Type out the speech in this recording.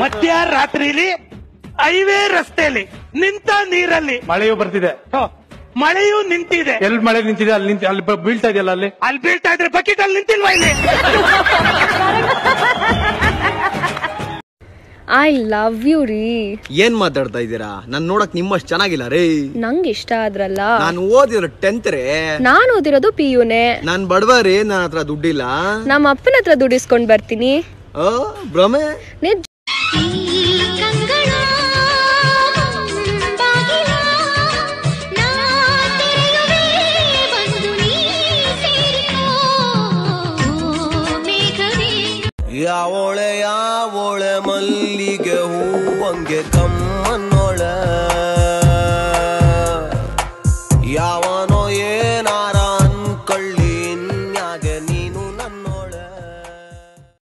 ಮಧ್ಯರಾತ್ರಿಲಿ highway ರಸ್ತೆಯಲ್ಲಿ ನಿಂತ ನೀರಲ್ಲಿ ಮಳೆಯೂ ಬರ್ತಿದೆ ಹೋ, ಮಳೆಯೂ ನಿಂತಿದೆ ಎಲ್ಲಿ ಮಳೆ ನಿಂತಿದೆ ಅಲ್ಲಿ ನಿಂತಿ ಅಲ್ಲಿ ಬ- ಬೀಳ್ತಾ ಇದೆಯಲ್ಲ ಅಲ್ಲಿ ಅಲ್ಲಿ ಬೀಳ್ತಾ ಇದ್ರೆ ಬಕೆಟ್ ಅಲ್ಲಿ ನಿಂತಿಲ್ವಾ ಇಲ್ಲಿ ಐ ಲವ್ ಯು ರೀ ಏನ್ ಮಾತಾಡ್ತಾ ಇದ್ದೀರಾ ನಾನ್ ನೋಡಕ್ ನಿಮ್ಮಷ್ಟು ಚೆನ್ನಾಗಿಲ್ಲ ರೇ ನಂಗೆ ಇಷ್ಟ ಆದ್ರಲ್ಲ ನಾನು ಓದಿರೋ ಟೆಂತ್ ರೇ ನಾನು ಓದಿರೋದು ಪಿ ಯುನೇ ನಾನ್ ಬಡವ ರೇ ನನ್ನ ಹತ್ರ ದುಡ್ಡಿಲ್ಲ ನಮ್ಮ ಅಪ್ಪನ ಹತ್ರ ದುಡಿಸ್ಕೊಂಡ್ ಬರ್ತೀನಿ ಆ, ಭ್ರಮೆ ನಿಜ ಯಾವೋಳೆ ಯಾವೋಳೆ ಮಲ್ಲಿಗೆ ಹೂವಂಗೆ ಕಮ್ಮನ್ನೋಳೆ ಯಾವನ